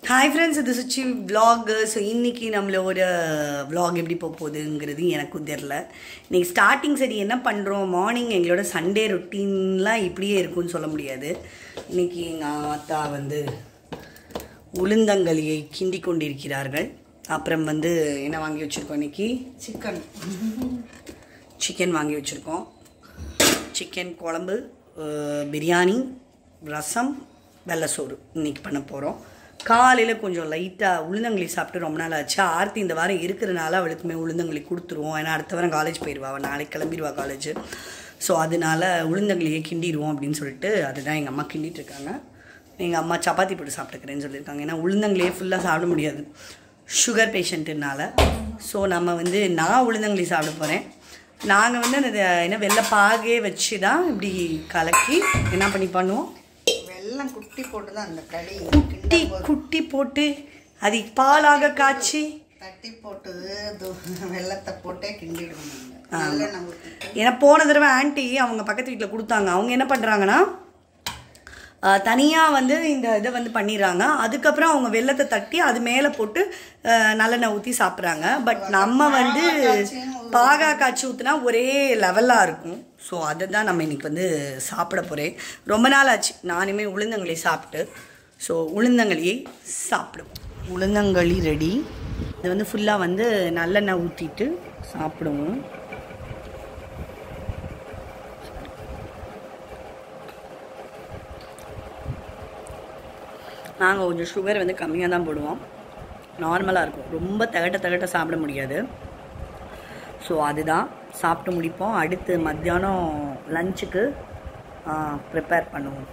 hi friends இது Suchi vlog so இன்றைக்கி நம்மளோட vlog எப்படி போக போகுதுங்கிறது எனக்கும் தெரில இன்றைக்கி ஸ்டார்டிங் சரி என்ன பண்ணுறோம் மார்னிங் எங்களோட சண்டே ரொட்டீன்லாம் இப்படியே இருக்கும்னு சொல்ல முடியாது இன்றைக்கி எங்கள் ஆத்தா வந்து உளுந்தங்களியை கிண்டி கொண்டிருக்கிறார்கள் அப்புறம் வந்து என்ன வாங்கி வச்சுருக்கோம் இன்றைக்கி சிக்கன் சிக்கன் வாங்கி வச்சுருக்கோம் சிக்கன் குழம்பு அஹ், பிரியாணி ரசம் வெள்ளை சோறு இன்னைக்கு பண்ண போகிறோம் காலையில் கொஞ்சம் லைட்டாக உளுந்தங்களி சாப்பிட்டு ரொம்ப நாள் ஆச்சு ஆர்த்தி இந்த வாரம் இருக்கிறனால அவளுக்குமே உளுந்தங்களி கொடுத்துருவோம் ஏன்னா அடுத்த வாரம் காலேஜ் போயிடுவா அவள் நாளைக்கு கிளம்பிடுவா காலேஜ் ஸோ அதனால உளுந்தங்களியே கிண்டிடுவோம் அப்படின்னு சொல்லிட்டு அதுதான் எங்கள் அம்மா கிண்டிட்டு இருக்காங்க எங்கள் அம்மா சப்பாத்தி போட்டு சாப்பிட்டுக்கிறேன்னு சொல்லியிருக்காங்க ஏன்னா உளுந்தங்களியே ஃபுல்லாக சாப்பிட முடியாது சுகர் பேஷண்ட்டுனால ஸோ நம்ம வந்து நான் உளுந்தங்களி சாப்பிட போகிறேன் நாங்கள் வந்து அந்த என்ன வெள்ளை பாகே வச்சு தான் இப்படி கலக்கி என்ன பண்ணி பண்ணுவோம் வெல்லம் குட்டி போட்டு தான் அந்த களி குட்டி கிண்டும் போது குட்டி போட்டு அது பாலாக காய்ச்சி தட்டி போட்டு இது வெல்லத்தை போட்டே கிண்டிடுவோம் நாங்கள் நல்லெண்ணெய் ஊற்றிட்டு ஏன்னா போன தடவை ஆன்ட்டி அவங்க பக்கத்து வீட்டில் கொடுத்தாங்க அவங்க என்ன பண்ணுறாங்கன்னா தனியாக வந்து இந்த இதை வந்து பண்ணிடுறாங்க அதுக்கப்புறம் அவங்க வெள்ளத்தை தட்டி அது மேலே போட்டு அஹ், நல்லெண்ணெய் ஊற்றி சாப்பிட்றாங்க பட் நம்ம வந்து பாகா காய்ச்சி ஊற்றினா ஒரே லெவலாக இருக்கும் ஸோ அதை தான் நம்ம இன்னைக்கு வந்து சாப்பிட போகிறேன் ரொம்ப நாள் ஆச்சு நானுமே உளுந்தங்களி சாப்பிட்டு ஸோ உளுந்தங்களியை சாப்பிடுவோம் உளுந்தங்களி ரெடி இது வந்து ஃபுல்லாக வந்து நல்லெண்ணெய் ஊற்றிட்டு சாப்பிடுவோம் நாங்கள் கொஞ்சம் சுகர் வந்து கம்மியாக தான் போடுவோம் நார்மலாக இருக்கும் ரொம்ப தகட்ட தகட்ட சாப்பிட முடியாது ஸோ அதுதான் சாப்பிட்டு முடிப்போம் அடுத்து மத்தியானம் லஞ்சுக்கு ப்ரிப்பேர் பண்ணுவோம்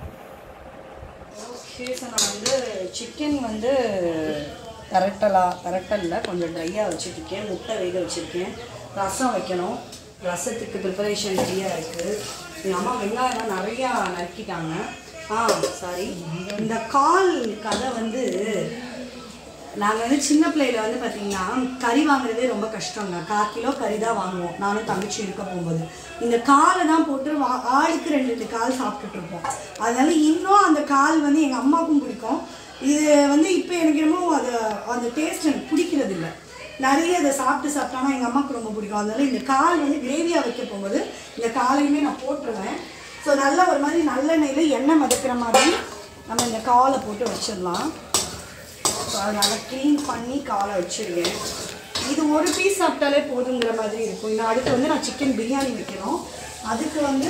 ஓகே ஸோ நான் வந்து சிக்கன் வந்து கரெக்டலா கரெக்டலில் கொஞ்சம் ட்ரையாக வச்சுருக்கேன் முட்டை வேக வச்சுருக்கேன் ரசம் வைக்கணும் ரசத்துக்கு ப்ரிப்பரேஷன் ரெடியாக இருக்குது எங்கள் அம்மா வெங்காயம்லாம் நிறையா நறுக்கிட்டாங்க ஆ சாரி இந்த கால் கதை வந்து நாங்கள் வந்து சின்ன பிள்ளையில வந்து பார்த்தீங்கன்னா கறி வாங்குறதே ரொம்ப கஷ்டங்க கால் கிலோ கறி தான் வாங்குவோம் நானும் தங்கச்சி இருக்க போகும்போது இந்த காலை தான் போட்டு வா ஆளுக்கு ரெண்டு ரெண்டு கால் சாப்பிட்டுட்டு இருப்போம் அதனால இன்னும் அந்த கால் வந்து எங்கள் அம்மாவுக்கும் பிடிக்கும் இது வந்து இப்போ எனக்கு என்னமோ அது அந்த டேஸ்ட் எனக்கு பிடிக்கிறது இல்லை நிறைய அதை சாப்பிட்டு சாப்பிட்டானா எங்கள் அம்மாவுக்கு ரொம்ப பிடிக்கும் அதனால இந்த கால் வந்து கிரேவியாக வைக்க போகும்போது இந்த காலையுமே நான் போட்டுருவேன் ஸோ நல்லா ஒரு மாதிரி நல்லெண்ணெயில் எண்ணெய் மதக்கிற மாதிரி நம்ம இந்த காலை போட்டு வச்சிடலாம் ஸோ அதை நல்லா க்ளீன் பண்ணி காலை வச்சிருக்கேன் இது ஒரு பீஸ் சாப்பிட்டாலே போதுங்கிற மாதிரி இருக்கும் இன்னும் அடுத்து வந்து நான் சிக்கன் பிரியாணி வைக்கணும் அதுக்கு வந்து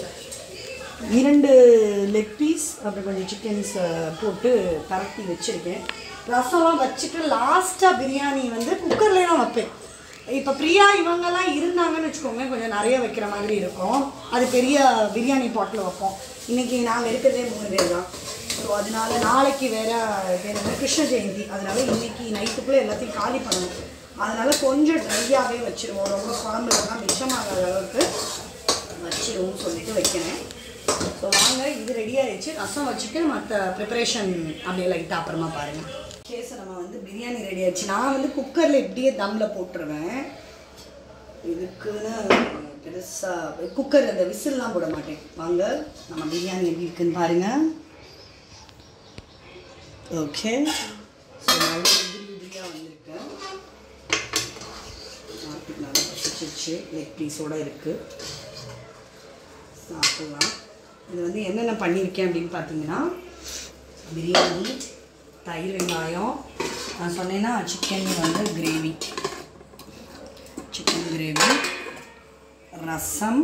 இரண்டு லெக் பீஸ் அப்புறம் கொஞ்சம் சிக்கன்ஸ் போட்டு பரட்டி வச்சுருக்கேன் ரசம்லாம் வச்சுட்டு லாஸ்ட்டாக பிரியாணி வந்து குக்கர்லேயே தான் வைப்பேன் இப்போ பிரியா இவங்கெல்லாம் இருந்தாங்கன்னு வச்சுக்கோங்க கொஞ்சம் நிறைய வைக்கிற மாதிரி இருக்கும் அது பெரிய பிரியாணி பாட்டில் வைப்போம் இன்றைக்கி நாங்கள் இருக்கிறதே மூணு பேர் தான் ஸோ அதனால நாளைக்கு வேற வேற என்ன கிருஷ்ண ஜெயந்தி அதனால இன்னைக்கு நைட்டுக்குள்ளே எல்லாத்தையும் காலி பண்ணணும் அதனால கொஞ்சம் ட்ரையாகவே வச்சிருவோம் ரொம்ப குழம்புலாம் மிச்சமாகாத அளவுக்கு வச்சிருவோம்னு சொல்லிட்டு வைக்கிறேன் ஸோ வாங்க இது ரெடி ஆயிடுச்சு ரசம் வச்சுட்டு மற்ற ப்ரிப்பரேஷன் அப்படியே லைட்டாக அப்புறமா பாருங்கள் கேஸ் நம்ம வந்து பிரியாணி ரெடி ஆயிடுச்சு நான் வந்து குக்கரில் இப்படியே தம்மில் போட்டுருவேன் இதுக்குன்னு பெருசாக குக்கர் அந்த விசில்லாம் போட மாட்டேன் வாங்க நம்ம பிரியாணி எப்படி இருக்குன்னு பாருங்கள் ஓகே ஸோ நல்லா உதிரி உதிரியாக வந்திருக்கு நாட்டுக்கு நல்லா பசிச்சிருச்சு லெக் பீஸோடு இருக்குது சாப்பிடலாம் இது வந்து என்னென்ன பண்ணியிருக்கேன் அப்படின்னு பார்த்தீங்கன்னா பிரியாணி தயிர் வெங்காயம் நான் சொன்னேன்னா சிக்கன் வந்து கிரேவி சிக்கன் கிரேவி ரசம்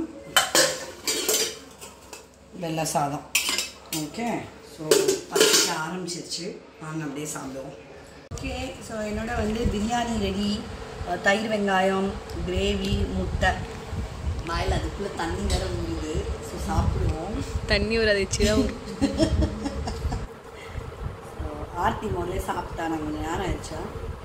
வெள்ளை சாதம் ஓகே ஸோ பசிக்க ஆரம்பிச்சிருச்சு நாங்கள் அப்படியே சாப்பிடுவோம் ஓகே ஸோ என்னோட வந்து பிரியாணி ரெடி தயிர் வெங்காயம் கிரேவி முட்டை வாயில் அதுக்குள்ளே தண்ணி வேற ஊறுது ஸோ சாப்பிடுவோம் தண்ணி ஒரு சிடம் ஸோ ஆர்த்தி முதல்ல சாப்பிட்டா நான் கொஞ்சம் நேரம் ஆயிடுச்சா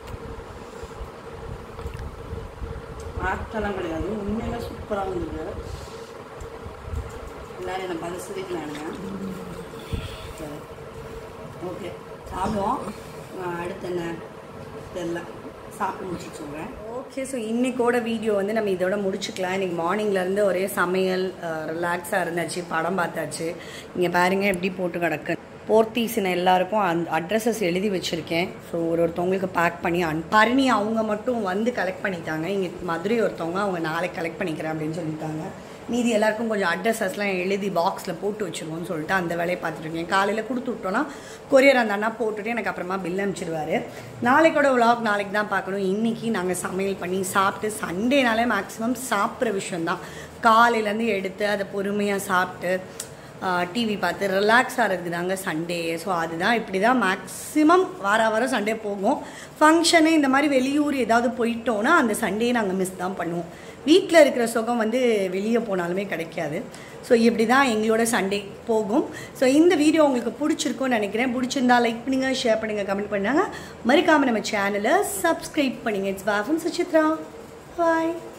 ஆர்த்தெல்லாம் கிடையாது உண்மையில சூப்பராக இருந்தது எல்லாரும் என்னை பரிசுதிக்கலானுங்க சரி ஓகே சாப்பிடுவோம் நான் அடுத்து என்ன தெரில சாப்பிட்டு முடிச்சுட்டு சொல்கிறேன் ஓகே ஸோ இன்னைக்கோட வீடியோ வந்து நம்ம இதோட முடிச்சுக்கலாம் இன்னைக்கு மார்னிங்லேருந்து ஒரே சமையல் ரிலாக்ஸாக இருந்தாச்சு படம் பார்த்தாச்சு இங்கே பாருங்க எப்படி போட்டு கிடக்கு போர்த்தீஸின எல்லாருக்கும் அந்த அட்ரஸஸ் எழுதி வச்சுருக்கேன் ஸோ ஒரு ஒருத்தவங்களுக்கு பேக் பண்ணி அன் பரணி அவங்க மட்டும் வந்து கலெக்ட் பண்ணிட்டாங்க இங்கே மதுரை ஒருத்தவங்க அவங்க நாளைக்கு கலெக்ட் பண்ணிக்கிறேன் அப்படின்னு சொல்லிட்டாங்க மீதி எல்லாருக்கும் கொஞ்சம் அட்ரஸஸ்லாம் எழுதி பாக்ஸில் போட்டு வச்சுருவோம்னு சொல்லிட்டு அந்த வேலையை பார்த்துட்டு இருக்கேன் காலையில் கொடுத்து விட்டோன்னா கொரியர் அந்த அண்ணா போட்டுட்டு எனக்கு அப்புறமா பில் அனுப்பிச்சிடுவார் நாளைக்கோட விலாக் நாளைக்கு தான் பார்க்கணும் இன்றைக்கி நாங்கள் சமையல் பண்ணி சாப்பிட்டு சண்டேனாலே மேக்ஸிமம் சாப்பிட்ற விஷயந்தான் காலையிலேருந்து எடுத்து அதை பொறுமையாக சாப்பிட்டு டிவி பார்த்து ரிலாக்ஸ் ஆகிறதுக்கு தாங்க சண்டே ஸோ அதுதான் இப்படி தான் மேக்ஸிமம் வார வாரம் சண்டே போகும் ஃபங்க்ஷனு இந்த மாதிரி வெளியூர் ஏதாவது போயிட்டோன்னா அந்த சண்டே நாங்கள் மிஸ் தான் பண்ணுவோம் வீட்டில் இருக்கிற சுகம் வந்து வெளியே போனாலுமே கிடைக்காது ஸோ இப்படி தான் எங்களோட சண்டே போகும் ஸோ இந்த வீடியோ உங்களுக்கு பிடிச்சிருக்கும்னு நினைக்கிறேன் பிடிச்சிருந்தா லைக் பண்ணுங்கள் ஷேர் பண்ணுங்கள் கமெண்ட் பண்ணுங்கள் மறக்காமல் நம்ம சேனலை சப்ஸ்கிரைப் பண்ணுங்கள் இட்ஸ் பாஃபம் சுசித்ரா பாய்